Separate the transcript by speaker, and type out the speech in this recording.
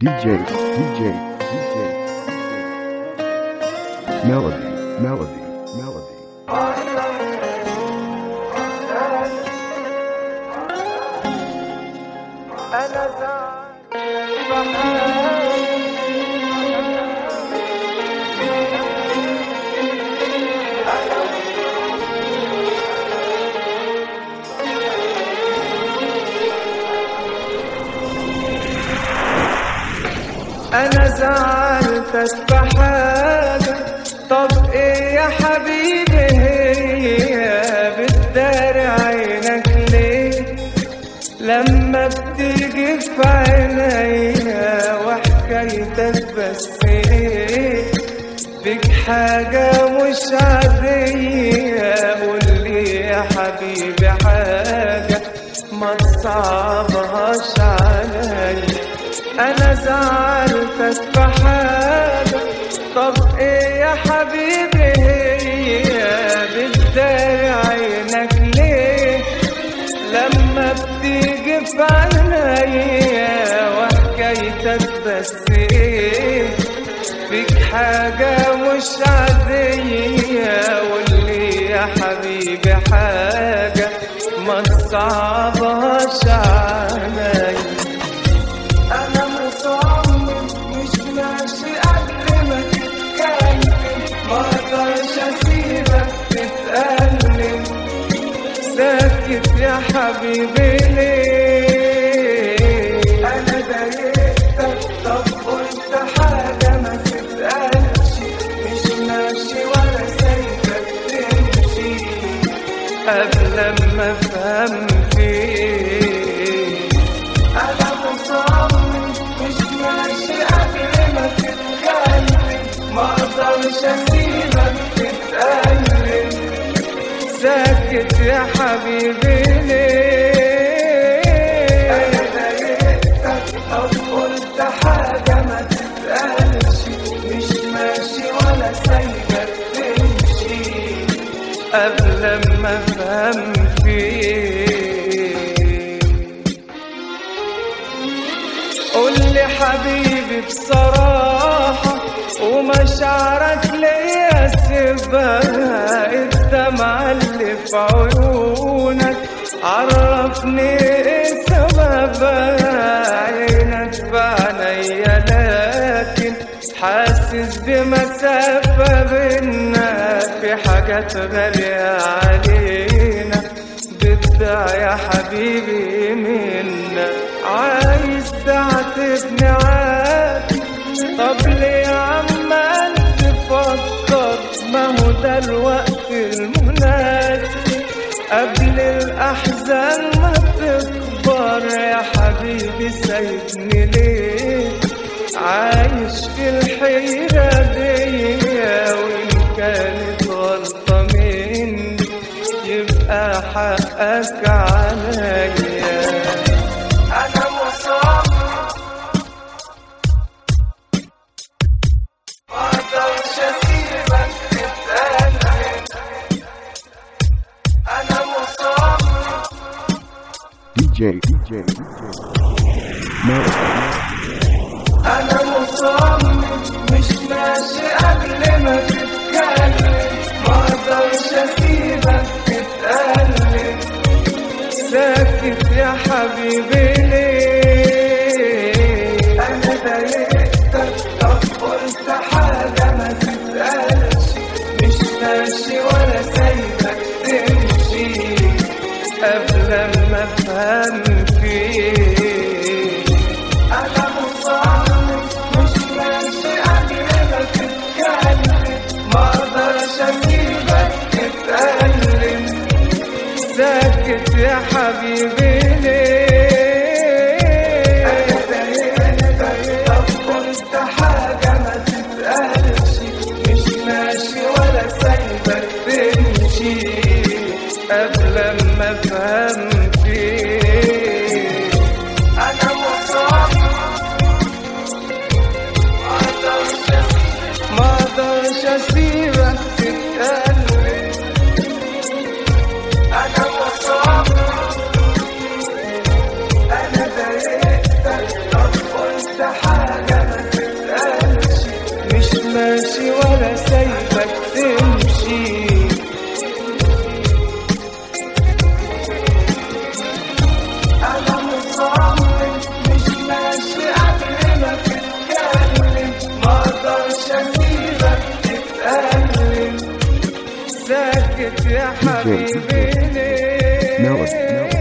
Speaker 1: DJ, DJ, DJ, Melody, Melody, Melody.
Speaker 2: أنا زعلان أنا زعلتك بحاجة طب إيه يا حبيبي هي بتداري عينك ليه لما بتيجي في عينيا وحكايتك بس ايه بيك حاجة مش عادية قولي يا حبيبي حاجة ما تصعبهاش عليا انا زعلتك في حاجة طب ايه يا حبيبي هي بتداري عينك ليه لما بتيجي في عينيا وحكايتك بس ايه فيك حاجة مش عادية قولي يا حبيبي حاجة ما تصعبهاش عليا أنا مصمم مش ماشي قبل ما تتكلم ما أقدرش أسيبك تتألم ساكت يا حبيبي ليه انا ضايقتك طب قلت حاجه ما تتقالش مش ماشي ولا سايبك تمشي قبل ما افهم فيك انا مصمم مش ماشي قبل ما تتكلم ما اقدرش اسيبك تتألم ساكت يا حبيبي ليه انا ضايقتك طب قلت حاجة ما تتقالش مش ماشي ولا سايبك تمشي قبل ما افهم فيك قول لي حبيبي بصراحة ومشاعرك ليا سيبها الدمعة اللي في عيونك عرفني ايه سببها عينك في عينيا لكن حاسس بمسافة بينا في حاجات غالية علينا بتضيع يا حبيبي منا عايز تعاتبني عادي طب ليه عمال تفكر ما هو ده الوقت المناسب قبل الأحزان ما تكبر يا حبيبي سايبني ليه عايش في الحيرة دي وإن كانت غلطة مني يبقى حقك عليا أنا مصاب ما أقدرش أسيبك تتألم أنا مصاب
Speaker 1: DJ, DJ, DJ, Melody.
Speaker 2: أنا مصمم مش ماشي قبل ما تتكلم ما أقدرش أسيبك تتألم ساكت يا حبيبي ليه أنا ضايقتك طب قلت حاجة ما تتقالش مش ماشي ولا سايبك تمشي قبل ما أفهم فيك أنا مصمم مش ماشي قبل ما تتكلم ما أقدرش أسيبك تتألم ساكت يا حبيبي ليه أنا ضايقتك طب قلت حاجة ما تتقالش مش ماشي ولا سايبك تمشي قبل ما أفهم فيك أنا مصمم ما أقدرش ما أقدرش أسيبك تتألم أنا مصمم سكت يا حبيبي ليه
Speaker 1: Melody, melody.